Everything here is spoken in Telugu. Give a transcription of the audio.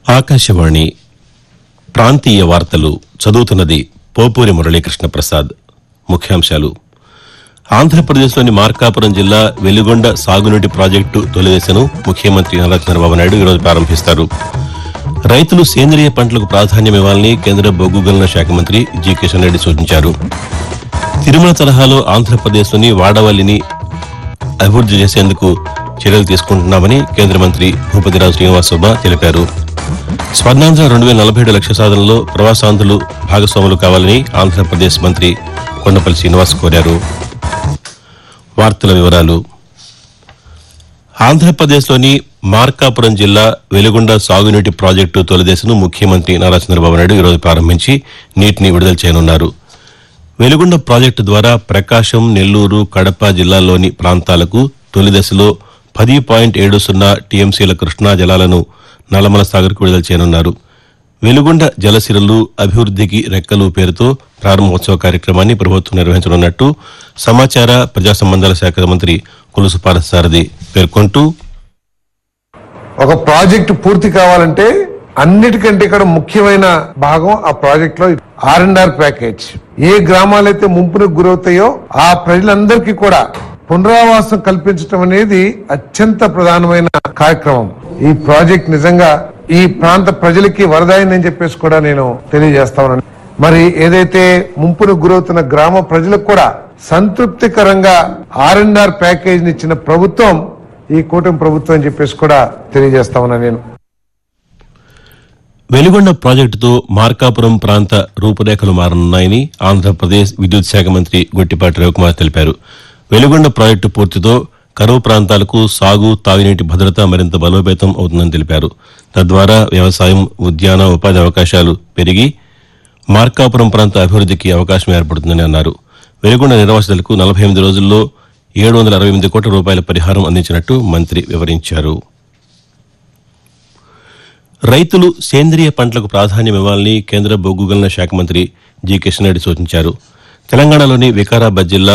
ఆకాశవాణి ప్రాంతీయ వార్తలు చదువుతున్నది పోపూరి మురళీకృష్ణ ప్రసాద్ ముఖ్యాంశాలు ఆంధ్రప్రదేశ్లోని మార్కాపురం జిల్లా వెలుగొండ సాగునీటి ప్రాజెక్టు తొలిదశను ముఖ్యమంత్రి నారా చంద్రబాబు నాయుడు ఈరోజు ప్రారంభిస్తారు రైతులు సేంద్రియ పంటలకు ప్రాధాన్యమివ్వాలని కేంద్ర బొగ్గు గనుల శాఖ మంత్రి జి కిషన్ రెడ్డి సూచించారు తిరుమల తరహాలో ఆంధ్రప్రదేశ్లోని వాడవల్లిని అభివృద్ది చేసేందుకు చర్యలు తీసుకుంటున్నామని కేంద్ర మంత్రి భూపతిరాజు శ్రీనివాసోబా తెలిపారు స్వర్ణాంధ్ర రెండు వేల నలభై ఏడు లక్ష్య సాధనలో ప్రవాసాంధ్రులు భాగస్వాములు కావాలని ఆంధ్రప్రదేశ్ మంత్రి కొండపల్లి శ్రీనివాస్ కోరారు వార్తల వివరాలు ఆంధ్రప్రదేశ్లోని మార్కాపురం జిల్లా వెలుగొండ సాగునీటి ప్రాజెక్టు తొలిదశను ముఖ్యమంత్రి నారా చంద్రబాబు నాయుడు ఈరోజు ప్రారంభించి నీటిని విడుదల చేయనున్నారు వెలుగొండ ప్రాజెక్టు ద్వారా ప్రకాశం నెల్లూరు కడప జిల్లాల్లోని ప్రాంతాలకు తొలి దశలో పది పాయింట్ ఏడు సున్నా టీఎంసీల కృష్ణా జలాలను నల్లమల సాగర్కు విడుదల చేయనున్నారు వెలుగొండ జలసిరలు అభివృద్దికి రెక్కలు పేరుతో ప్రారంభోత్సవ కార్యక్రమాన్ని ప్రభుత్వం నిర్వహించనున్నట్టు సమాచార ప్రజా సంబంధాల శాఖ మంత్రి కొలుసు పారసారథి పేర్కొంటూ ఒక ప్రాజెక్ట్ పూర్తి కావాలంటే అన్నిటికంటే ఇక్కడ ముఖ్యమైన భాగం ఆ ప్రాజెక్ట్ లో ఆర్ అండ్ ఆర్ ప్యాకేజ్ ఏ గ్రామాలైతే ముంపునకు గురవుతాయో ఆ ప్రజలందరికీ కూడా పునరావాసం కల్పించడం అనేది అత్యంత ప్రధానమైన కార్యక్రమం ఈ ప్రాజెక్ట్ నిజంగా ఈ ప్రాంత ప్రజలకి వరదాయిందని చెప్పేసి కూడా నేను తెలియజేస్తా ఉన్నాను మరి ఏదైతే ముంపునకు గురవుతున్న గ్రామ ప్రజలకు కూడా సంతృప్తికరంగా ఆర్ అండ్ ఆర్ ప్యాకేజ్ ఇచ్చిన ప్రభుత్వం ఈ కూటమి ప్రభుత్వం అని చెప్పేసి కూడా తెలియజేస్తా ఉన్నా నేను వెలుగొండ ప్రాజెక్టుతో మార్కాపురం ప్రాంత రూపురేఖలు మారనున్నాయని ఆంధ్రప్రదేశ్ విద్యుత్ శాఖ మంత్రి గొట్టిపాటి రవికుమార్ తెలిపారు వెలుగొండ ప్రాజెక్టు పూర్తితో కరువు ప్రాంతాలకు సాగు తాగునీటి భద్రత మరింత బలోపేతం అవుతుందని తెలిపారు తద్వారా వ్యవసాయం ఉద్యాన ఉపాధి అవకాశాలు పెరిగి మార్కాపురం ప్రాంత అభివృద్దికి అవకాశం ఏర్పడుతుందని అన్నారు వెలుగొండ నిర్వాసితులకు నలభై ఎనిమిది రోజుల్లో ఏడు వందల అరవై ఎనిమిది కోట్ల రూపాయల పరిహారం అందించినట్టు మంత్రి వివరించారు రైతులు సేంద్రియ పంటలకు ప్రాధాన్యం ఇవ్వాలని కేంద్ర బొగ్గు గనుల శాఖ మంత్రి జి కిషన్ రెడ్డి సూచించారు తెలంగాణలోని వికారాబాద్ జిల్లా